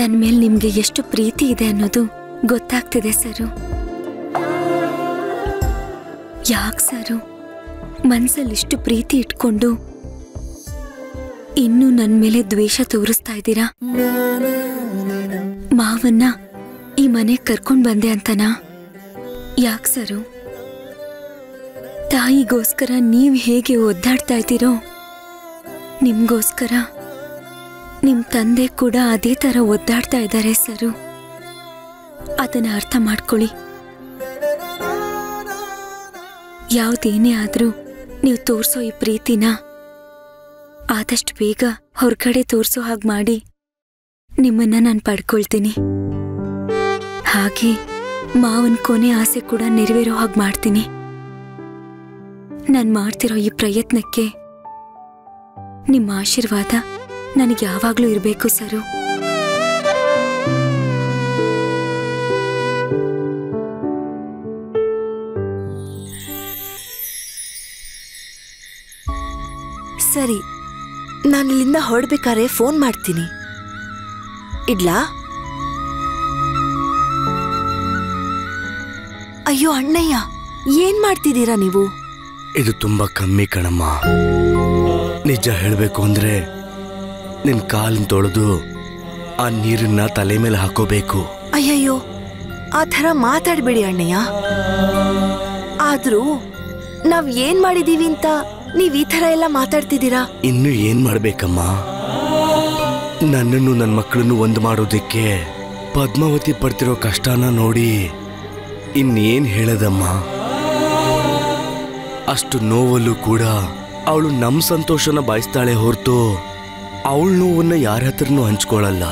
ನನ್ನ ಮೇಲೆ ನಿಮ್ಗೆ ಎಷ್ಟು ಪ್ರೀತಿ ಇದೆ ಅನ್ನೋದು ಗೊತ್ತಾಗ್ತಿದೆ ಸರು ಯಾಕೆ ಸರು ಮನ್ಸಲ್ಲಿ ಇಷ್ಟು ಪ್ರೀತಿ ಇಟ್ಕೊಂಡು ಇನ್ನೂ ನನ್ನ ಮೇಲೆ ದ್ವೇಷ ತೋರಿಸ್ತಾ ಇದ್ದೀರಾ ಮಾವನ್ನ ಈ ಮನೆಗೆ ಕರ್ಕೊಂಡ್ ಬಂದೆ ಅಂತನಾ ಯಾಕೆ ಸರು ತಾಯಿಗೋಸ್ಕರ ನೀವು ಹೇಗೆ ಒದ್ದಾಡ್ತಾ ಇದ್ದೀರೋ ನಿಮ್ಗೋಸ್ಕರ ನಿಮ್ ತಂದೆ ಕೂಡ ಅದೇ ತರ ಒದ್ದಾಡ್ತಾ ಇದ್ದಾರೆ ಸರು ಅದನ್ನ ಅರ್ಥ ಮಾಡ್ಕೊಳ್ಳಿ ಯಾವ್ದೇನೇ ಆದ್ರೂ ನೀವು ತೋರ್ಸೋ ಈ ಪ್ರೀತಿನ ಆದಷ್ಟು ಬೇಗ ಹೊರಗಡೆ ತೋರ್ಸೋ ಹಾಗೆ ಮಾಡಿ ನಿಮ್ಮನ್ನ ನಾನು ಪಡ್ಕೊಳ್ತೀನಿ ಹಾಗೆ ಮಾವನ್ ಕೊನೆ ಆಸೆ ಕೂಡ ನೆರವೇರೋ ಹಾಗೆ ಮಾಡ್ತೀನಿ ನಾನು ಮಾಡ್ತಿರೋ ಈ ಪ್ರಯತ್ನಕ್ಕೆ ನಿಮ್ಮ ಆಶೀರ್ವಾದ ನನಗೆ ಯಾವಾಗ್ಲೂ ಇರಬೇಕು ಸರು ಸರಿ ನಾನಿಲ್ಲಿಂದ ಹೊರಡ್ಬೇಕಾದ್ರೆ ಫೋನ್ ಮಾಡ್ತೀನಿ ಇಡ್ಲಾ ಅಯ್ಯೋ ಅಣ್ಣಯ್ಯ ಏನ್ ಮಾಡ್ತಿದ್ದೀರಾ ನೀವು ಇದು ತುಂಬಾ ಕಮ್ಮಿ ಕಣಮ್ಮ ನಿಜ ಹೇಳಬೇಕು ಅಂದ್ರೆ ನಿನ್ ಕಾಲಿನ ತೊಳೆದು ಆ ನೀರನ್ನ ತಲೆ ಮೇಲೆ ಹಾಕೋಬೇಕು ಅಯ್ಯಯ್ಯೋ ಆ ಥರ ಮಾತಾಡ್ಬೇಡಿ ಅಣ್ಣಯ್ಯ ಆದ್ರೂ ನಾವ್ ಏನ್ ಮಾಡಿದೀವಿ ಅಂತ ನೀವ್ ಈ ಥರ ಎಲ್ಲ ಮಾತಾಡ್ತಿದ್ದೀರಾ ಇನ್ನು ಏನ್ ಮಾಡ್ಬೇಕಮ್ಮ ನನ್ನನ್ನು ನನ್ನ ಮಕ್ಕಳನ್ನು ಒಂದು ಮಾಡೋದಕ್ಕೆ ಪದ್ಮಾವತಿ ಪಡ್ತಿರೋ ಕಷ್ಟನ ನೋಡಿ ಇನ್ನೇನ್ ಹೇಳದಮ್ಮ ಅಷ್ಟು ನೋವಲ್ಲೂ ಕೂಡ ಅವಳು ನಮ್ ಸಂತೋಷನ ಬಯಸ್ತಾಳೆ ಹೊರತು ಅವಳ ನೋವನ್ನ ಯಾರ ಹತ್ರನೂ ಹಂಚ್ಕೊಳ್ಳಲ್ಲ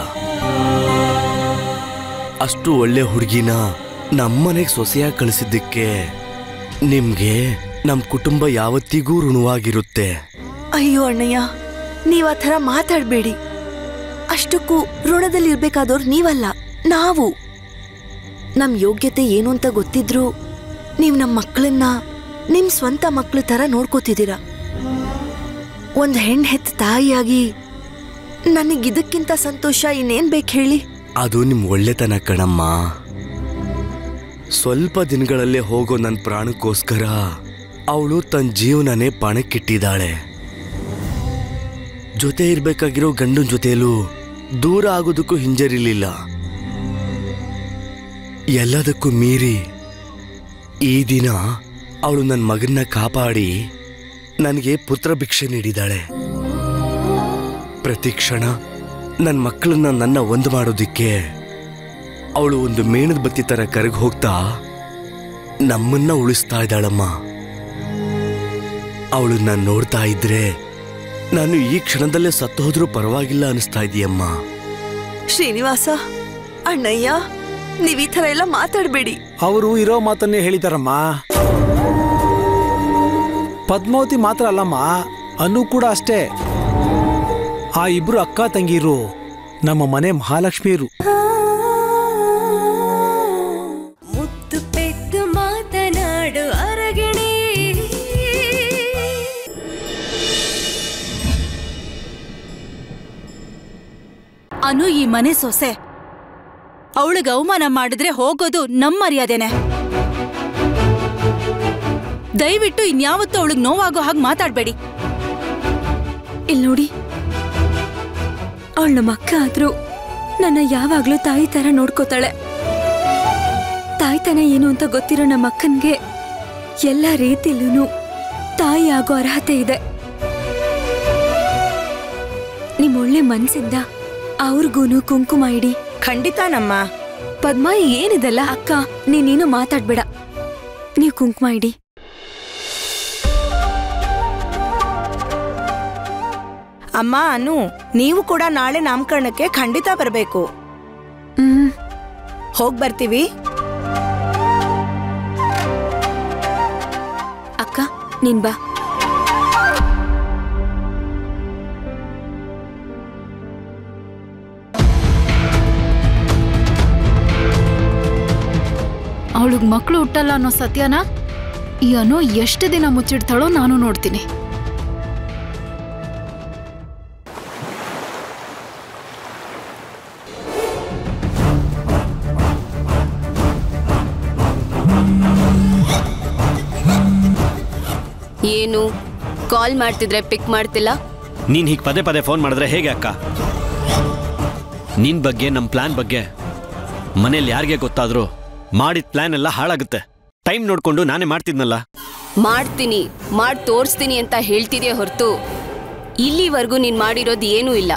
ಅಷ್ಟು ಒಳ್ಳೆ ಹುಡುಗಿನ ನಮ್ಮನೆಗೆ ಸೊಸೆಯಾಗಿ ಕಳಿಸಿದ್ದಕ್ಕೆ ನಿಮ್ಗೆ ನಮ್ ಕುಟುಂಬ ಯಾವತ್ತಿಗೂ ಋಣವಾಗಿರುತ್ತೆ ಅಯ್ಯೋ ಅಣ್ಣಯ್ಯ ನೀವ್ ಆ ಥರ ಮಾತಾಡ್ಬೇಡಿ ಅಷ್ಟಕ್ಕೂ ಋಣದಲ್ಲಿ ಇರ್ಬೇಕಾದವ್ರು ನೀವಲ್ಲ ನಾವು ನಮ್ ಯೋಗ್ಯತೆ ಏನು ಅಂತ ಗೊತ್ತಿದ್ರು ನೀವ್ ನಮ್ ಮಕ್ಕಳನ್ನ ನಿಮ್ ಸ್ವಂತ ಮಕ್ಳ ತರ ನೋಡ್ಕೋತಿದ್ದೀರ ಒಂದ್ ಹೆಣ್ ಹೆತ್ತ ತಾಯಿಯಾಗಿ ನನಗಿದಕ್ಕಿಂತ ಸಂತೋಷ ಇನ್ನೇನ್ ಬೇಕು ಹೇಳಿ ಅದು ನಿಮ್ ಒಳ್ಳೆತನ ಕಣಮ್ಮ ಸ್ವಲ್ಪ ದಿನಗಳಲ್ಲೇ ಹೋಗೋ ನನ್ನ ಪ್ರಾಣಕ್ಕೋಸ್ಕರ ಅವಳು ತನ್ನ ಜೀವನನೇ ಪಣಕ್ಕಿಟ್ಟಿದ್ದಾಳೆ ಜೊತೆ ಇರ್ಬೇಕಾಗಿರೋ ಗಂಡನ ಜೊತೆಯಲ್ಲೂ ದೂರ ಆಗೋದಕ್ಕೂ ಹಿಂಜರಿಲಿಲ್ಲ ಎಲ್ಲದಕ್ಕೂ ಮೀರಿ ಈ ದಿನ ಅವಳು ನನ್ನ ಮಗನ್ನ ಕಾಪಾಡಿ ನನಗೆ ಪುತ್ರ ಭಿಕ್ಷೆ ನೀಡಿದಾಳೆ ಪ್ರತಿ ಕ್ಷಣ ನನ್ನ ಮಕ್ಕಳನ್ನ ನನ್ನ ಒಂದು ಮಾಡೋದಿಕ್ಕೆ ಅವಳು ಒಂದು ಮೇಣದ ಬತ್ತಿ ತರ ಕರಗಿ ಹೋಗ್ತಾ ನಮ್ಮನ್ನ ಉಳಿಸ್ತಾ ಇದ್ದಾಳಮ್ಮ ಅವಳನ್ನ ನೋಡ್ತಾ ಇದ್ರೆ ನಾನು ಈ ಕ್ಷಣದಲ್ಲೇ ಸತ್ತು ಹೋದ್ರೂ ಪರವಾಗಿಲ್ಲ ಅನಿಸ್ತಾ ಇದೆಯಮ್ಮ ಶ್ರೀನಿವಾಸ ಅಣ್ಣಯ್ಯ ನೀವ್ ಈ ಥರ ಎಲ್ಲ ಮಾತಾಡ್ಬೇಡಿ ಅವರು ಇರೋ ಮಾತನ್ನೇ ಹೇಳಿದಾರಮ್ಮ ಪದ್ಮಾವತಿ ಮಾತ್ರ ಅಲ್ಲಮ್ಮ ಅನು ಕೂಡ ಅಷ್ಟೇ ಆ ಇಬ್ರು ಅಕ್ಕ ತಂಗಿರು ನಮ್ಮ ಮನೆ ಮಹಾಲಕ್ಷ್ಮಿಯರು ಮುತ್ತು ಪೆದ್ದು ಮಾತನಾಡು ಅರಗಿಣಿ ಅನು ಈ ಮನೆ ಸೊಸೆ ಅವಳಿಗೆ ಅವಮಾನ ಮಾಡಿದ್ರೆ ಹೋಗೋದು ನಮ್ಮ ಮರ್ಯಾದೆನೆ ದಯವಿಟ್ಟು ಇನ್ಯಾವತ್ತೂ ಅವಳಿಗೆ ನೋವಾಗೋ ಹಾಗೆ ಮಾತಾಡ್ಬೇಡಿ ಇಲ್ಲಿ ನೋಡಿ ಅವಳ ನಮ್ಮ ಅಕ್ಕ ಆದ್ರೂ ನನ್ನ ಯಾವಾಗ್ಲೂ ತಾಯಿ ತರ ನೋಡ್ಕೋತಾಳೆ ತಾಯ್ತನ ಏನು ಅಂತ ಗೊತ್ತಿರೋ ನಮ್ಮ ಅಕ್ಕನ್ಗೆ ಎಲ್ಲ ರೀತಿಲೂ ತಾಯಿ ಆಗೋ ಅರ್ಹತೆ ಇದೆ ನಿಮ್ ಒಳ್ಳೆ ಮನ್ಸಿಂದ ಅವ್ರಿಗೂನು ಕುಂಕುಮ ಇಡಿ ಖಂಡಿತ ನಮ್ಮ ಪದ್ಮ ಏನಿದೆಲ್ಲ ಅಕ್ಕ ನೀನೇನು ಮಾತಾಡ್ಬೇಡ ನೀವು ಕುಂಕುಮ ಇಡಿ ಅಮ್ಮ ಅನು ನೀವು ಕೂಡ ನಾಳೆ ನಾಮಕರಣಕ್ಕೆ ಖಂಡಿತ ಬರಬೇಕು ಹ್ಮ್ ಹೋಗ್ ಬರ್ತೀವಿ ಅಕ್ಕ ನೀನ್ ಬಾ ಅವಳಿಗೆ ಮಕ್ಕಳು ಹುಟ್ಟಲ್ಲ ಅನ್ನೋ ಸತ್ಯನ ಈ ಅನು ಎಷ್ಟು ದಿನ ಮುಚ್ಚಿಡ್ತಾಳೋ ನಾನು ನೋಡ್ತೀನಿ ಏನು ಕಾಲ್ ಮಾಡ್ತಿದ್ರೆ ಪಿಕ್ ಮಾಡ್ತಿಲ್ಲ ನೀನ್ ಹೀಗೆ ಪದೇ ಪದೇ ಫೋನ್ ಮಾಡಿದ್ರೆ ಹೇಗೆ ಅಕ್ಕ ನಿನ್ ಬಗ್ಗೆ ನಮ್ಮ ಪ್ಲಾನ್ ಬಗ್ಗೆ ಮನೇಲಿ ಯಾರಿಗೆ ಗೊತ್ತಾದ್ರೂ ಮಾಡಿದ ಪ್ಲಾನ್ ಎಲ್ಲ ಹಾಳಾಗುತ್ತೆ ಟೈಮ್ ನೋಡ್ಕೊಂಡು ನಾನೇ ಮಾಡ್ತಿದ್ನಲ್ಲ ಮಾಡ್ತೀನಿ ಮಾಡಿ ತೋರಿಸ್ತೀನಿ ಅಂತ ಹೇಳ್ತಿದ್ಯೇ ಹೊರತು ಇಲ್ಲಿವರೆಗೂ ನೀನ್ ಮಾಡಿರೋದು ಏನೂ ಇಲ್ಲ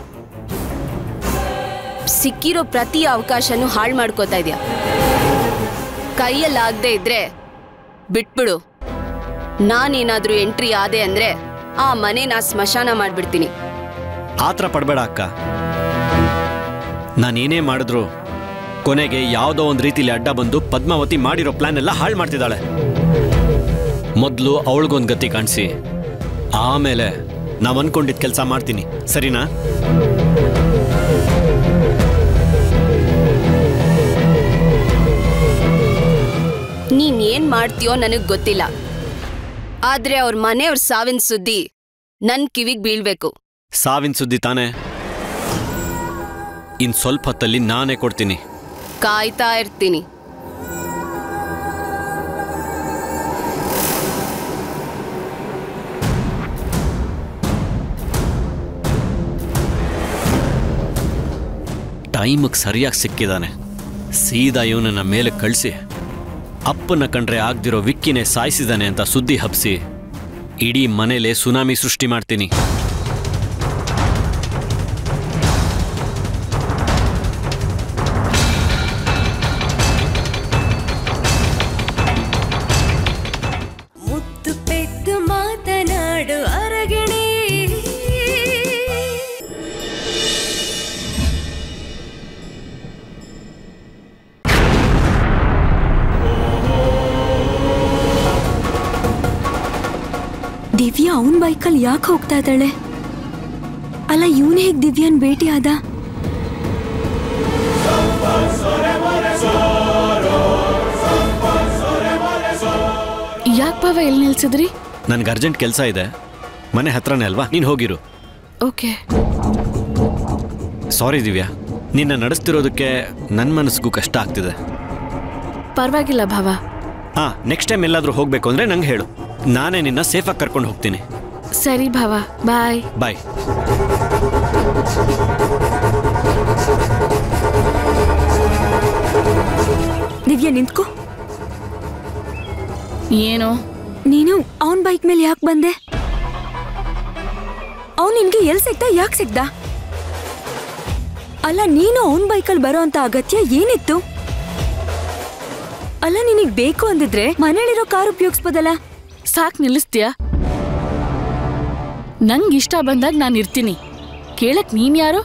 ಸಿಕ್ಕಿರೋ ಪ್ರತಿ ಅವಕಾಶನೂ ಹಾಳು ಮಾಡ್ಕೋತಾ ಇದೆಯಾ ಕೈಯಲ್ಲಾಗದೆ ಇದ್ರೆ ಬಿಟ್ಬಿಡು ನಾನೇನಾದ್ರೂ ಎಂಟ್ರಿ ಆದೆ ಅಂದ್ರೆ ಆ ಮನೆನ ಸ್ಮಶಾನ ಮಾಡ್ಬಿಡ್ತೀನಿ ಆತರ ಪಡಬೇಡ ಅಕ್ಕ ನಾನೇನೇ ಮಾಡಿದ್ರು ಕೊನೆಗೆ ಯಾವುದೋ ಒಂದು ರೀತಿಲಿ ಅಡ್ಡ ಬಂದು ಪದ್ಮಾವತಿ ಮಾಡಿರೋ ಪ್ಲಾನ್ ಎಲ್ಲ ಹಾಳು ಮಾಡ್ತಿದ್ದಾಳೆ ಮೊದಲು ಅವಳಿಗೊಂದು ಗತಿ ಕಾಣಿಸಿ ಆಮೇಲೆ ನಾವು ಅನ್ಕೊಂಡಿದ್ದ ಕೆಲಸ ಮಾಡ್ತೀನಿ ಸರಿನಾ ನೀನ್ ಏನ್ ಮಾಡ್ತೀಯೋ ನನಗ್ ಗೊತ್ತಿಲ್ಲ ಆದ್ರೆ ಅವ್ರ ಮನೆಯವ್ರ ಸಾವಿನ ಸುದ್ದಿ ನನ್ ಕಿವಿಗ್ ಬೀಳ್ಬೇಕು ಸಾವಿನ ಸುದ್ದಿ ತಾನೇ ಇನ್ ಸ್ವಲ್ಪ ಹೊತ್ತಲ್ಲಿ ನಾನೇ ಕೊಡ್ತೀನಿ ಕಾಯ್ತಾ ಇರ್ತೀನಿ ಟೈಮಿಗೆ ಸರಿಯಾಗಿ ಸಿಕ್ಕಿದಾನೆ ಸೀದಾ ಇವನನ್ನ ಮೇಲೆ ಕಳಿಸಿ ಅಪ್ಪನ ಕಂಡ್ರೆ ಆಗ್ದಿರೋ ವಿಕ್ಕಿನೇ ಸಾಯಿಸಿದಾನೆ ಅಂತ ಸುದ್ದಿ ಹಬ್ಸಿ ಇಡೀ ಮನೇಲೆ ಸುನಾಮಿ ಸೃಷ್ಟಿ ಮಾಡ್ತೀನಿ ಮುತ್ತು ಪೆದ್ದು ಮಾತನಾಡು ಅರಗಿಣಿ ದಿವ್ಯಾ ಅವನ್ ಬೈಕಲ್ಲಿ ಯಾಕೆ ಹೋಗ್ತಾ ಇದ್ದಾಳೆ ಅಲ್ಲ ಇವನ್ ಹೇಗ್ ದಿವ್ಯಾನ್ ಭೇಟಿ ಆದ ಯಾಕೆ ಭಾವ ಎಲ್ಲಿ ನಿಲ್ಸಿದ್ರಿ ನನ್ಗೆ ಅರ್ಜೆಂಟ್ ಕೆಲಸ ಇದೆ ಮನೆ ಹತ್ರನೇ ಅಲ್ವಾ ನೀನು ಹೋಗಿರು ಓಕೆ ಸಾರಿ ದಿವ್ಯಾ ನಿನ್ನ ನಡೆಸ್ತಿರೋದಕ್ಕೆ ನನ್ನ ಮನಸ್ಸಿಗೂ ಕಷ್ಟ ಆಗ್ತಿದೆ ಪರವಾಗಿಲ್ಲ ಭಾವ ಹಾ ನೆಕ್ಸ್ಟ್ ಟೈಮ್ ಎಲ್ಲಾದರೂ ಹೋಗ್ಬೇಕು ಅಂದ್ರೆ ನಂಗೆ ಹೇಳು ನಾನೇ ನಿನ್ನ ಸೇಫಾಗಿ ಕರ್ಕೊಂಡು ಹೋಗ್ತೀನಿ ಸರಿ ಭಾವ ಬಾಯ್ ಬಾಯ್ ದಿವ್ಯಾ ನಿಂತ್ಕೋ ಏನು ನೀನು ಅವನ್ ಬೈಕ್ ಮೇಲೆ ಯಾಕೆ ಬಂದೆ ಅವ್ನ್ ನಿನ್ಗೆ ಎಲ್ ಸಿಗ್ದ ಯಾಕೆ ಸಿಗ್ದ ಅಲ್ಲ ನೀನು ಅವನ್ ಬೈಕಲ್ಲಿ ಬರೋ ಅಂತ ಅಗತ್ಯ ಏನಿತ್ತು ಅಲ್ಲ ನಿನಗ್ ಬೇಕು ಅಂದಿದ್ರೆ ಮನೇಲಿರೋ ಕಾರ್ ಉಪಯೋಗಿಸ್ಬೋದಲ್ಲ ಸಾಕ್ ನಿಲ್ಲಿಸ್ತೀಯಾ ನಂಗೆ ಇಷ್ಟ ಬಂದಾಗ ನಾನು ಇರ್ತೀನಿ ಕೇಳಕ್ ನೀನ್ ಯಾರು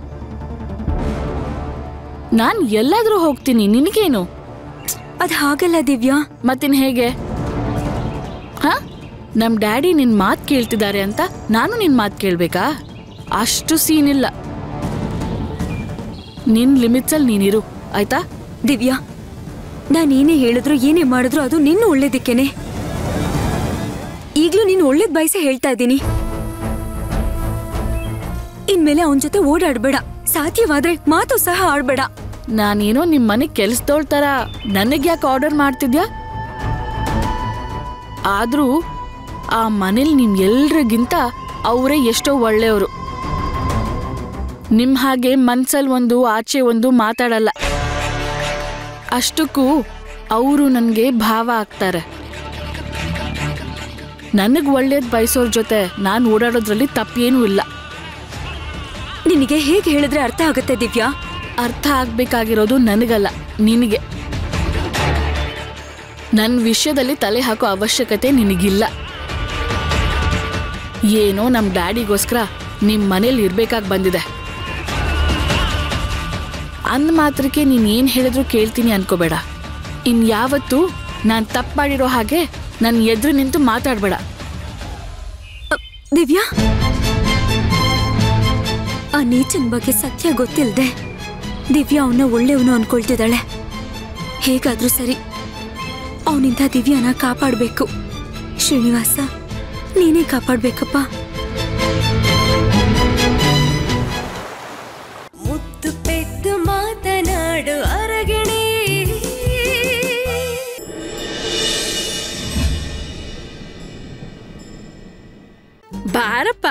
ನಾನ್ ಎಲ್ಲಾದ್ರೂ ಹೋಗ್ತೀನಿ ನಿನಗೇನು ಅದ್ ಹಾಗಲ್ಲ ದಿವ್ಯಾ ಮತ್ತಿನ್ ಹೇಗೆ ಹಾ ನಮ್ ಡ್ಯಾಡಿ ನಿನ್ ಮಾತ್ ಕೇಳ್ತಿದ್ದಾರೆ ಅಂತ ನಾನು ನಿನ್ ಮಾತ್ ಕೇಳ್ಬೇಕಾ ಅಷ್ಟು ಸೀನ್ ಇಲ್ಲ ನಿನ್ ಲಿಮಿಟ್ಸಲ್ಲಿ ನೀನಿರು ಆಯ್ತಾ ದಿವ್ಯಾ ನಾನ್ ಏನೇ ಹೇಳಿದ್ರು ಏನೇ ಮಾಡಿದ್ರು ಅದು ನಿನ್ನ ಒಳ್ಳೇದಕ್ಕೇನೆ ಈಗ್ಲೂ ನೀನು ಒಳ್ಳೇದ್ ಬಯಸೆ ಹೇಳ್ತಾ ಇದ್ದೀನಿ ಇನ್ಮೇಲೆ ಅವನ್ ಜೊತೆ ಓಡಾಡ್ಬೇಡ ಸಾಧ್ಯವಾದ್ರೆ ಮಾತು ಸಹ ಆಡ್ಬೇಡ ನಾನೇನೋ ನಿಮ್ ಮನೆ ಕೆಲ್ಸದೋಳ್ ತರ ನನಗ್ ಯಾಕೆ ಆರ್ಡರ್ ಮಾಡ್ತಿದ್ಯಾ ಆದ್ರೂ ಆ ಮನೇಲಿ ನಿಮ್ ಎಲ್ರಿಗಿಂತ ಅವರೇ ಎಷ್ಟೋ ಒಳ್ಳೆಯವರು ನಿಮ್ ಹಾಗೆ ಮನ್ಸಲ್ ಒಂದು ಆಚೆ ಒಂದು ಮಾತಾಡಲ್ಲ ಅಷ್ಟಕ್ಕೂ ಅವರು ನನಗೆ ಭಾವ ಆಗ್ತಾರೆ ನನಗ್ ಒಳ್ಳೇದ್ ಬಯಸೋರ್ ಜೊತೆ ನಾನು ಓಡಾಡೋದ್ರಲ್ಲಿ ತಪ್ಪೇನೂ ಇಲ್ಲ ನಿನಗೆ ಹೇಗೆ ಹೇಳಿದ್ರೆ ಅರ್ಥ ಆಗುತ್ತೆ ದಿವ್ಯಾ ಅರ್ಥ ಆಗ್ಬೇಕಾಗಿರೋದು ನನಗಲ್ಲ ನಿನಗೆ ನನ್ನ ವಿಷಯದಲ್ಲಿ ತಲೆ ಹಾಕೋ ಅವಶ್ಯಕತೆ ನಿನಗಿಲ್ಲ ಏನೋ ನಮ್ಮ ಡ್ಯಾಡಿಗೋಸ್ಕರ ನಿಮ್ಮ ಮನೇಲಿ ಇರ್ಬೇಕಾಗಿ ಬಂದಿದೆ ಅಂದ್ ಮಾತ್ರಕ್ಕೆ ನೀನ್ ಏನ್ ಹೇಳಿದ್ರು ಕೇಳ್ತೀನಿ ಅನ್ಕೋಬೇಡ ಇನ್ ಯಾವತ್ತೂ ನಾನ್ ತಪ್ಪು ಮಾಡಿರೋ ಹಾಗೆ ನನ್ನ ಎದುರು ನಿಂತು ಮಾತಾಡ್ಬೇಡ ದಿವ್ಯಾ ಆ ನೀಚನ್ ಬಗ್ಗೆ ಸತ್ಯ ಗೊತ್ತಿಲ್ದೆ ದಿವ್ಯಾ ಅವನ್ನ ಒಳ್ಳೆಯವನು ಅನ್ಕೊಳ್ತಿದ್ದಾಳೆ ಹೇಗಾದ್ರೂ ಸರಿ ಅವನಿಂದ ದಿವ್ಯಾನ ಕಾಪಾಡ್ಬೇಕು ಶ್ರೀನಿವಾಸ ನೀನೇ ಕಾಪಾಡ್ಬೇಕಪ್ಪ ಮುತ್ತು ಪೆದ್ದು ಮಾತನಾಡು ಅರಗಿಣಿ ಯಾರಪ್ಪ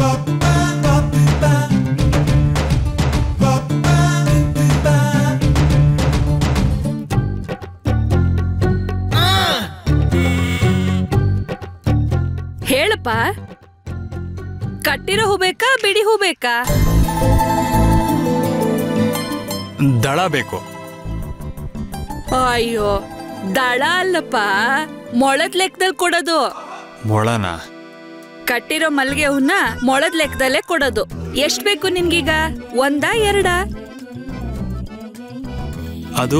ಹೇಳಪ್ಪ ಕಟ್ಟಿರೋ ಹೂ ಬೇಕಾ ಬಿಡಿ ಹೂ ಬೇಕಾ ದಳ ಬೇಕು ಅಯ್ಯೋ ದಳ ಅಲ್ಲಪ್ಪ ಮೊಳದ್ ಲೆಕ್ಕದಲ್ಲಿ ಕೊಡೋದು ಮೊಳನ ಕಟ್ಟಿರೋ ಮಲ್ಗೆ ಹೂನ ಮೊಳದ್ ಲೆಕ್ಕದಲ್ಲೇ ಕೊಡೋದು ಎಷ್ಟ್ ಬೇಕು ನಿನ್ಗೀಗ ಒಂದಾ ಎರಡಾ ಅದು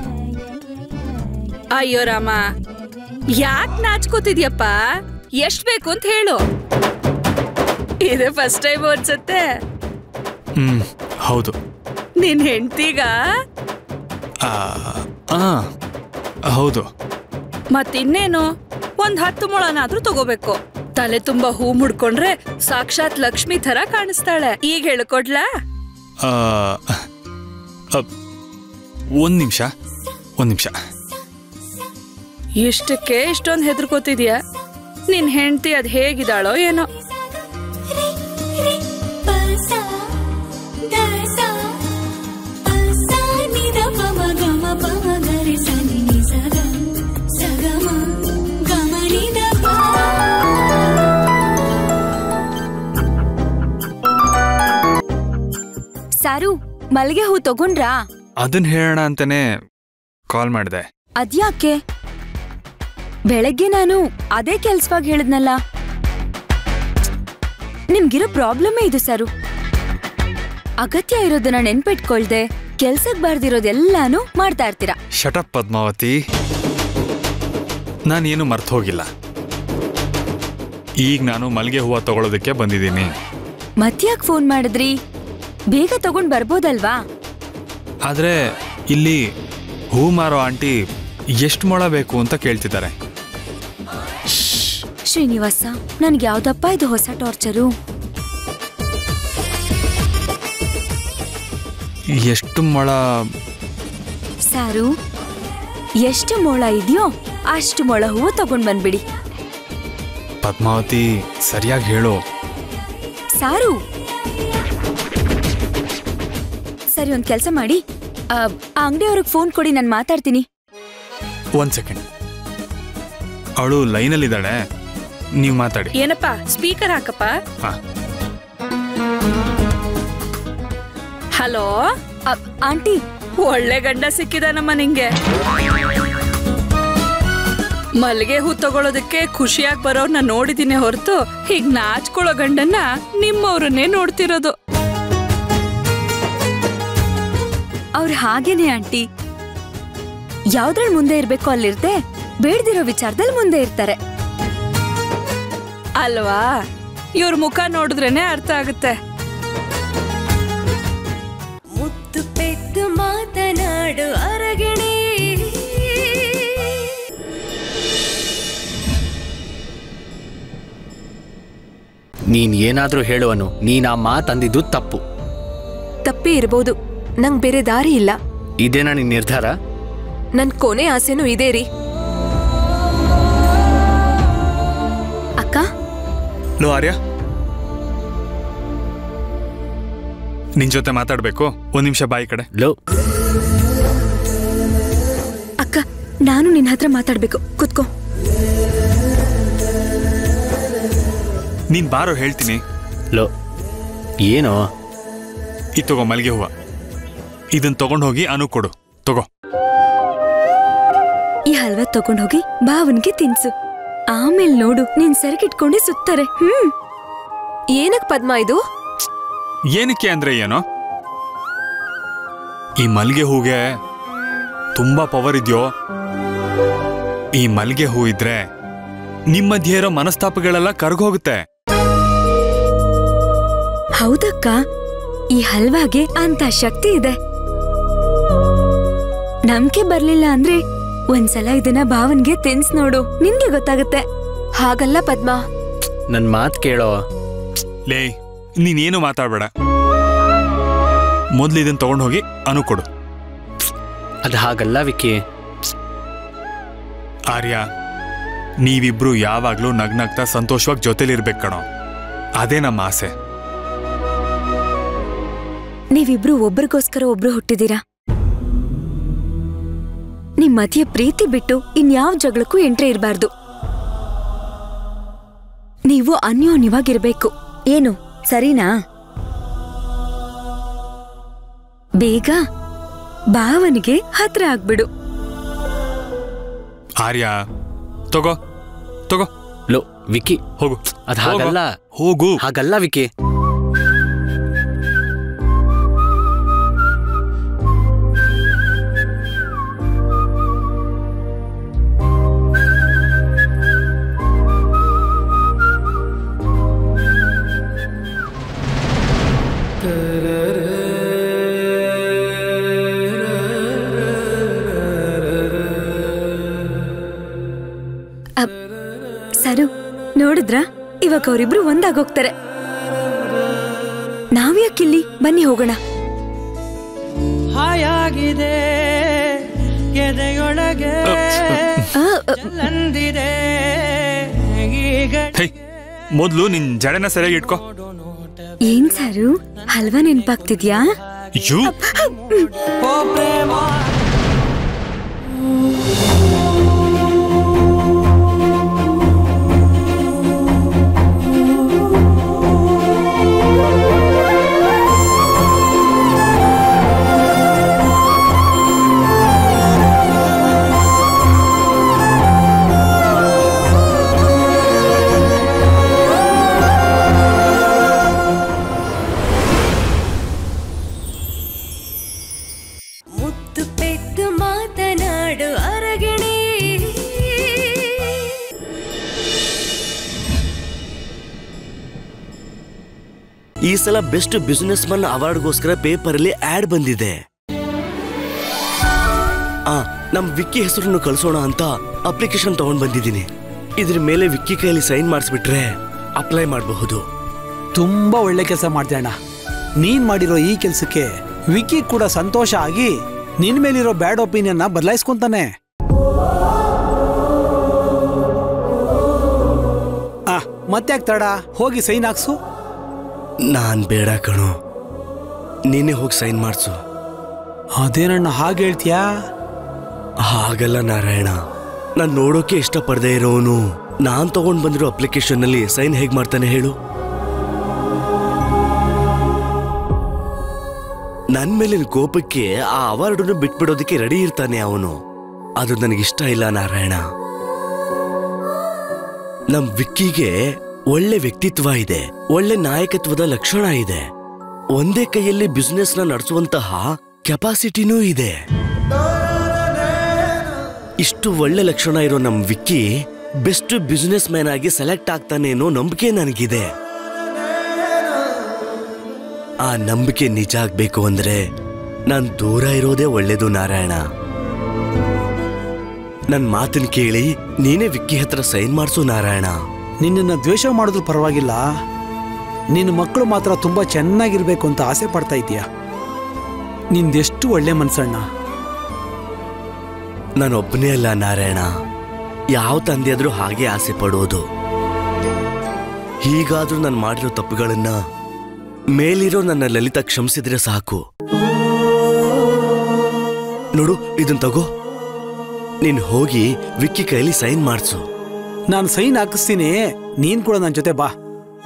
ಅಯ್ಯೋ ರಾಮ ಯಾಕ್ ನಾಚ್ಕೋತಿದ್ಯಪ್ಪ ಎಷ್ಟ್ ಬೇಕು ಅಂತ ಹೇಳು ಇದೇ ಫಸ್ಟ್ ಟೈಮ್ ಅನ್ಸತ್ತೆ ಹ್ಮ್ ಹೌದು ನಿನ್ ಹೆಂಡ್ತಿಗ ಆ, ಆ, ಹೌದು ಮತ್ತಿನ್ನೇನು ಒಂದ್ ಹತ್ತು ಮೊಳನಾದ್ರೂ ತಗೋಬೇಕು ತಲೆ ತುಂಬಾ ಹೂ ಮುಡ್ಕೊಂಡ್ರೆ ಸಾಕ್ಷಾತ್ ಲಕ್ಷ್ಮಿ ತರ ಕಾಣಿಸ್ತಾಳೆ ಈಗ ಹೇಳ್ಕೊಡ್ಲಾ ಆ, ಅ, ಒಂದ್ ನಿಮಿಷ ಒಂದ್ ನಿಮಿಷ ಇಷ್ಟಕ್ಕೆ ಇಷ್ಟೊಂದ್ ಹೆದರ್ಕೋತಿದ್ಯಾ ನಿನ್ ಹೆಂಡ್ತಿ ಅದ್ ಹೇಗಿದಾಳೋ ಏನೋ ಸಾರು ಮಲ್ಗೆ ಹೂ ತಗೊಂಡ್ರಾ ಅದನ್ನ ಹೇಳೋಣ ಅಂತಾನೆ ಕಾಲ್ ಮಾಡಿದೆ ಅದ್ಯಾಕೆ ಬೆಳಗ್ಗೆ ನಾನು ಅದೇ ಕೆಲ್ಸವಾಗಿ ಹೇಳಿದ್ನಲ್ಲ ನಿಮ್ಗಿರೋ ಪ್ರಾಬ್ಲಮ್ಮೇ ಇದು ಸಾರು ಅಗತ್ಯ ಇರೋದನ್ನ ನೆನ್ಪಿಟ್ಕೊಳ್ದೆ ಕೆಲ್ಸಕ್ ಬಾರ್ದಿರೋದೆಲ್ಲಾನು ಮಾಡ್ತಾ ಇರ್ತೀರಾ ಶಟಪ್ ಪದ್ಮಾವತಿ ನಾನೇನು ಮರ್ತು ಹೋಗಿಲ್ಲ ಈಗ ನಾನು ಮಲ್ಲಿಗೆ ಹೂವು ತಗೊಳ್ಳೋದಕ್ಕೆ ಬಂದಿದ್ದೀನಿ ಮತ್ಯಾಕ್ ಫೋನ್ ಮಾಡಿದ್ರಿ ಬೇಗ ತಗೊಂಡ್ ಬರ್ಬೋದಲ್ವಾ ಆದರೆ ಇಲ್ಲಿ ಹೂ ಮಾರೋ ಆಂಟಿ ಎಷ್ಟು ಮೊಳ ಬೇಕು ಅಂತ ಕೇಳ್ತಿದ್ದಾರೆ ಶ್ರೀನಿವಾಸ ನನ್ಗೆ ಯಾವ್ದಪ್ಪ ಇದು ಹೊಸ ಟಾರ್ಚರು ಎಷ್ಟು ಮೊಳ ಸಾರು ಎಷ್ಟು ಮೊಳ ಇದೆಯೋ ಅಷ್ಟು ಮೊಳ ಹೂವು ತಗೊಂಡ್ ಬಂದ್ಬಿಡಿ ಪದ್ಮಾವತಿ ಸರಿಯಾಗಿ ಹೇಳು ಸಾರು ಸರಿ ಒಂದ್ ಕೆಲ್ಸ ಮಾಡಿ ಆ ಆ ಅಂಗಡಿಯವ್ರಿಗೆ ಫೋನ್ ಕೊಡಿ ನಾನು ಮಾತಾಡ್ತೀನಿ ಒಂದ್ ಸೆಕೆಂಡ್ ಅವಳು ಲೈನಲ್ಲಿದ್ದಾಳೆ ನೀವು ಮಾತಾಡಿ ಏನಪ್ಪ ಸ್ಪೀಕರ್ ಹಾಕಪ್ಪ ಹಾ ಹಲೋ ಆ, ಆಂಟಿ ಒಳ್ಳೆ ಗಂಡ ಸಿಕ್ಕಿದಾನಮ್ಮ ನಿಂಗೆ ಮಲ್ಗೆ ಹೂ ತಗೊಳೋದಕ್ಕೆ ಖುಷಿಯಾಗಿ ಬರೋರ್ನ ನೋಡಿದೀನಿ ಹೊರತು ಹೀಗ್ ನಾಚ್ಕೊಳ್ಳೋ ಗಂಡನ್ನ ನಿಮ್ಮವ್ರನ್ನೇ ನೋಡ್ತಿರೋದು ಅವ್ರು ಹಾಗೇನೆ ಆಂಟಿ ಯಾವ್ದ್ರಲ್ಲಿ ಮುಂದೆ ಇರ್ಬೇಕು ಅಲ್ಲಿರ್ದೆ ಬೇಡ್ದಿರೋ ವಿಚಾರದಲ್ಲಿ ಮುಂದೆ ಇರ್ತಾರೆ ಅಲ್ವಾ ಇವ್ರ ಮುಖ ನೋಡಿದ್ರೇನೆ ಅರ್ಥ ಆಗುತ್ತೆ ಮುತ್ತು ಪೆದ್ದು ಮಾತನಾಡು ಅರಗಿಣಿ ನೀನ್ ಏನಾದ್ರೂ ಹೇಳುವನು ನೀನ್ ಆ ಮಾತಂದಿದ್ದು ತಪ್ಪು ತಪ್ಪೇ ಇರ್ಬೋದು ನಂಗ್ ಬೇರೆ ದಾರಿ ಇಲ್ಲ ಇದೇನಾ ನಿನ್ ನಿರ್ಧಾರ ನನ್ ಕೊನೆ ಆಸೆನೂ ಇದೇ ರೀ ಅಕ್ಕ ಲೋ ಆರ್ಯ ನಿನ್ ಜೊತೆ ಮಾತಾಡ್ಬೇಕು ಒಂದ್ ನಿಮಿಷ ಬಾಯಿ ಕಡೆ ಲೋ ಅಕ್ಕ ನಾನು ನಿನ್ನ ಹತ್ರ ಮಾತಾಡ್ಬೇಕು ಕುತ್ಕೋ ನೀನ್ ಬಾರೋ ಹೇಳ್ತೀನಿ ಲೋ ಏನೋ ಈ ತಗೋ ಮಲ್ಲಿಗೆ ಹೂವ ಇದನ್ ತಗೊಂಡ್ ಹೋಗಿ ಅನು ಕೊಡು ತಗೋ ಈ ಹಲ್ವಾ ತಗೊಂಡೋಗಿ ಭಾವನ್ಗೆ ತಿನ್ಸು ಆಮೇಲೆ ನೋಡು ನೀನ್ ಸರಕಿಟ್ಕೊಂಡೆ ಸುತ್ತಾರೆ ಹ್ಮ್ ಏನಕ್ ಪದ್ಮ ಇದು ಏನಕ್ಕೆ ಅಂದ್ರೆ ಏನೋ ಈ ಮಲ್ಗೆ ಹೂಗೆ ತುಂಬಾ ಪವರ್ ಇದೆಯೋ ಈ ಮಲ್ಗೆ ಹೂ ಇದ್ರೆ ನಿಮ್ಮ ಮಧ್ಯೆ ಇರೋ ಮನಸ್ತಾಪಗಳೆಲ್ಲ ಕರ್ಗೋಗುತ್ತೆ ಹೌದಕ್ಕ ಈ ಹಲ್ವಾಗೆ ಅಂತ ಶಕ್ತಿ ಇದೆ ನಂಬಿಕೆ ಬರ್ಲಿಲ್ಲ ಅಂದ್ರೆ ಒಂದ್ಸಲ ಇದನ್ನ ಭಾವನ್ಗೆ ತಿನ್ಸ್ ನೋಡು ನಿನ್ಗೆ ಗೊತ್ತಾಗುತ್ತೆ ಹಾಗಲ್ಲ ಪದ್ಮ ನನ್ ಮಾತ್ ಕೇಳೋ ಲೇ ನೀನೇನು ಮಾತಾಡ್ಬೇಡ ಮೊದ್ಲು ಇದನ್ನ ತಗೊಂಡ್ ಹೋಗಿ ಅನು ಕೊಡು ಅದ್ ಹಾಗಲ್ಲ ವಿಕ್ಕಿ ಆರ್ಯ ನೀವಿಬ್ರು ಯಾವಾಗ್ಲೂ ನಗ್ನಗ್ತಾ ಸಂತೋಷವಾಗಿ ಜೊತೆಲಿರ್ಬೇಕು ಕಣೋ ಅದೇ ನಮ್ಮ ಆಸೆ ನೀವಿಬ್ರು ಒಬ್ರಿಗೋಸ್ಕರ ಒಬ್ರು ಹುಟ್ಟಿದೀರಾ ನಿಮ್ ಮಧ್ಯೆ ಪ್ರೀತಿ ಬಿಟ್ಟು ಇನ್ಯಾವ ಜಗಳಕ್ಕೂ ಎಂಟ್ರಿ ಇರಬಾರ್ದು ನೀವು ಅನ್ಯೋನ್ಯವಾಗಿರ್ಬೇಕು ಏನು ಸರಿನಾ ಬೇಗ ಭಾವನಿಗೆ ಹತ್ರ ಆಗ್ಬಿಡು ಆರ್ಯ ತಗೋ ತಗೋ ಲೋ ವಿಕ್ಕಿ ಹೋಗು ಅದ್ ಹಾಗಲ್ಲ ಹೋಗು ಹಾಗಲ್ಲ ವಿಕ್ಕಿ ಅಬ್, ಸರು ನೋಡಿದ್ರ ಇವಾಗ ಅವರಿಬ್ರು ಒಂದಾಗೋಗ್ತಾರೆ ನಾವ್ಯಾಕಿಲ್ಲಿ ಬನ್ನಿ ಹೋಗೋಣ ಹಾಯಾಗಿದೆ ಎದೆಯೊಳಗೆ ಆ, ಅ, ನಂದಿದೆ ಈಗ ಹೇ ಮೊದ್ಲು ನಿನ್ ಜಡೆನ ಸರಿಯಾಗಿ ಇಟ್ಕೋ ಏನ್ ಸಾರು ಹಲ್ವಾ ನೆನ್ಪಾಗ್ತಿದ್ಯಾ ಯು ಓ ಪ್ರೇಮ ಮುತ್ತು ಪೆದ್ದು ಮಾತನಾಡು ಅರಗಿಣಿ ಈ ಸಲ ಬೆಸ್ಟ್ ಬಿಸಿನೆಸ್ ಮನ್ ಅವಾರ್ಡ್ಗೋಸ್ಕರ ಪೇಪರಲ್ಲಿ ಆಡ್ ಬಂದಿದೆ ಆ ನಮ್ ವಿಕ್ಕಿ ಹೆಸರನ್ನು ಕಳ್ಸೋಣ ಅಂತ ಅಪ್ಲಿಕೇಶನ್ ತಗೊಂಡ್ ಬಂದಿದ್ದೀನಿ ಇದ್ರ ಮೇಲೆ ವಿಕ್ಕಿ ಕೈಯಲ್ಲಿ ಸೈನ್ ಮಾಡಿಸ್ಬಿಟ್ರೆ ಅಪ್ಲೈ ಮಾಡಬಹುದು ತುಂಬಾ ಒಳ್ಳೆ ಕೆಲಸ ಮಾಡ್ದೆ ಅಣ್ಣ ನೀನ್ ಮಾಡಿರೋ ಈ ಕೆಲ್ಸಕ್ಕೆ ವಿಕಿ ಕೂಡ ಸಂತೋಷ ಆಗಿ ನಿನ್ ಮೇಲಿರೋ ಬ್ಯಾಡ್ ಒಪಿನಿಯನ್ನ ಬದಲಾಯಿಸ್ಕೊಂತಾನೆ ಆ ಮತ್ತೆ ತಡ ಹೋಗಿ ಸೈನ್ ಹಾಕ್ಸು ನಾನ್ ಬೇಡ ಕಣೋ ನೀನೇ ಹೋಗಿ ಸೈನ್ ಮಾಡಿಸು ಅದೇನಣ್ಣ ಹಾಗೆ ಹೇಳ್ತೀಯಾ ಹಾಗಲ್ಲ ನಾರಾಯಣ ನಾನ್ ನೋಡೋಕೆ ಇಷ್ಟಪಡದೆ ಇರೋನು ನಾನ್ ತಗೊಂಡ್ ಬಂದಿರೋ ಅಪ್ಲಿಕೇಶನ್ ನಲ್ಲಿ ಸೈನ್ ಹೇಗ್ ಮಾಡ್ತಾನೆ ಹೇಳು ನನ್ ಮೇಲಿನ ಕೋಪಕ್ಕೆ ಆ ಅವಾರ್ಡನ್ನು ಬಿಟ್ಬಿಡೋದಕ್ಕೆ ರೆಡಿ ಇರ್ತಾನೆ ಅವನು ಅದು ನನಗಿಷ್ಟ ಇಲ್ಲ ನಾರಾಯಣ ನಮ್ ವಿಕ್ಕಿಗೆ ಒಳ್ಳೆ ವ್ಯಕ್ತಿತ್ವ ಇದೆ ಒಳ್ಳೆ ನಾಯಕತ್ವದ ಲಕ್ಷಣ ಇದೆ ಒಂದೇ ಕೈಯಲ್ಲಿ ಬಿಸ್ನೆಸ್ ನ ನಡೆಸುವಂತಹ ಕೆಪಾಸಿಟಿನೂ ಇದೆ ಇಷ್ಟು ಒಳ್ಳೆ ಲಕ್ಷಣ ಇರೋ ನಮ್ ವಿಕ್ಕಿ ಬೆಸ್ಟ್ ಬಿಸ್ನೆಸ್ ಮ್ಯಾನ್ ಆಗಿ ಸೆಲೆಕ್ಟ್ ಆಗ್ತಾನೆ ಅನ್ನೋ ನಂಬಿಕೆ ನನಗಿದೆ ಆ ನಂಬಿಕೆ ನಿಜ ಆಗ್ಬೇಕು ಅಂದ್ರೆ ನಾನ್ ದೂರ ಇರೋದೇ ಒಳ್ಳೇದು ನಾರಾಯಣ ನನ್ ಮಾತನ್ ಕೇಳಿ ನೀನೇ ವಿಕ್ಕಿ ಹತ್ರ ಸೈನ್ ಮಾಡ್ಸು ನಾರಾಯಣ ನಿನ್ನನ್ನ ದ್ವೇಷ ಮಾಡಿದ್ರು ಪರವಾಗಿಲ್ಲ ನಿನ್ನ ಮಕ್ಕಳು ಮಾತ್ರ ತುಂಬಾ ಚೆನ್ನಾಗಿರ್ಬೇಕು ಅಂತ ಆಸೆ ಪಡ್ತಾ ಇದೀಯ ನಿಂದೆಷ್ಟು ಒಳ್ಳೆ ಮನ್ಸಣ್ಣ ನಾನೊಬ್ಬನೇ ಅಲ್ಲ ನಾರಾಯಣ ಯಾವ ತಂದೆಯಾದ್ರೂ ಹಾಗೆ ಆಸೆ ಪಡೋದು ಹೀಗಾದ್ರೂ ನಾನು ಮಾಡಿರೋ ತಪ್ಪುಗಳನ್ನ ಮೇಲಿರೋ ನನ್ನ ಲಲಿತ ಕ್ಷಮಿಸಿದ್ರೆ ಸಾಕು ನೋಡು ಇದನ್ ತಗೋ ನೀನ್ ಹೋಗಿ ವಿಕ್ಕಿ ಕೈಲಿ ಸೈನ್ ಮಾಡ್ಸು ನಾನು ಸೈನ್ ಹಾಕಿಸ್ತೀನಿ ನೀನ್ ಕೂಡ ನನ್ನ ಜೊತೆ ಬಾ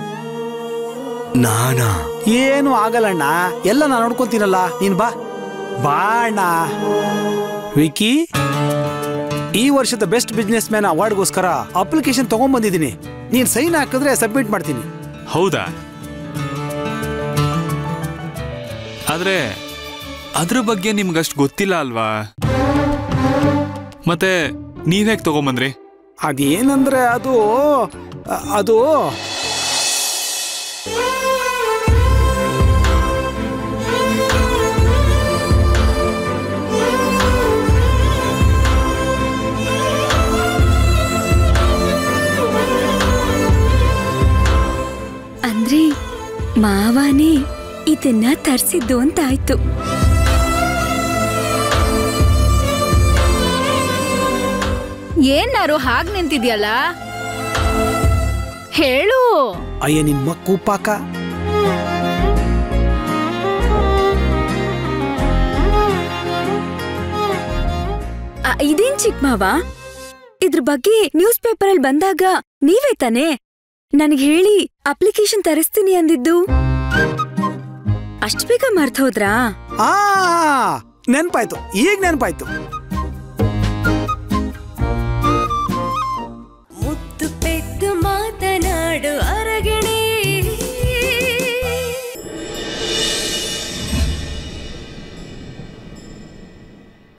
ನಾನಾ ಏನು ಆಗಲ್ಲಣ್ಣ ಎಲ್ಲ ನಾನು ನೋಡ್ಕೊಂತೀನಲ್ಲ ನೀನ್ ಬಾ ಬಾ ಅಣ್ಣ ವಿಕಿ ಈ ವರ್ಷದ ಬೆಸ್ಟ್ ಬಿಸ್ನೆಸ್ ಮ್ಯಾನ್ ಅವಾರ್ಡ್ಗೋಸ್ಕರ ಅಪ್ಲಿಕೇಶನ್ ತಗೊಂಡ್ಬಂದಿದ್ದೀನಿ ನೀನ್ ಸೈನ್ ಹಾಕಿದ್ರೆ ಸಬ್ಮಿಟ್ ಮಾಡ್ತೀನಿ ಹೌದಾ ಆದ್ರೆ ಅದ್ರ ಬಗ್ಗೆ ನಿಮ್ಗಷ್ಟು ಗೊತ್ತಿಲ್ಲ ಅಲ್ವಾ ಮತ್ತೆ ನೀವ್ಯಾಕೆ ತಗೊಂಬಂದ್ರಿ ಅದೇನಂದ್ರೆ ಅದು ಅ- ಅದು ಅಂದ್ರೆ ಮಾವಾನೇ ಇದನ್ನ ತರ್ಸಿದ್ದು ಅಂತ ಆಯ್ತು ಏನಾರು ಹಾಗ್ ನಿಂತಿದ್ಯಲ್ಲ ಹೇಳು ಅಯ್ಯ ನಿಮ್ಮ ಕೂಪಾಕ ಆ, ಇದೇನ್ ಚಿಕ್ಕ ಮಾವ ಇದ್ರ ಬಗ್ಗೆ ನ್ಯೂಸ್ ಪೇಪರ್ ಅಲ್ಲಿ ಬಂದಾಗ ನೀವೇ ತಾನೇ ನನಗೆ ಹೇಳಿ ಅಪ್ಲಿಕೇಶನ್ ತರಿಸ್ತೀನಿ ಅಂದಿದ್ದು ಅಷ್ಟ್ ಬೇಗ ಮರ್ತ್ ಹೋದ್ರಾ ಆ ನೆನ್ಪಾಯ್ತು ಈಗ ನೆನ್ಪಾಯ್ತು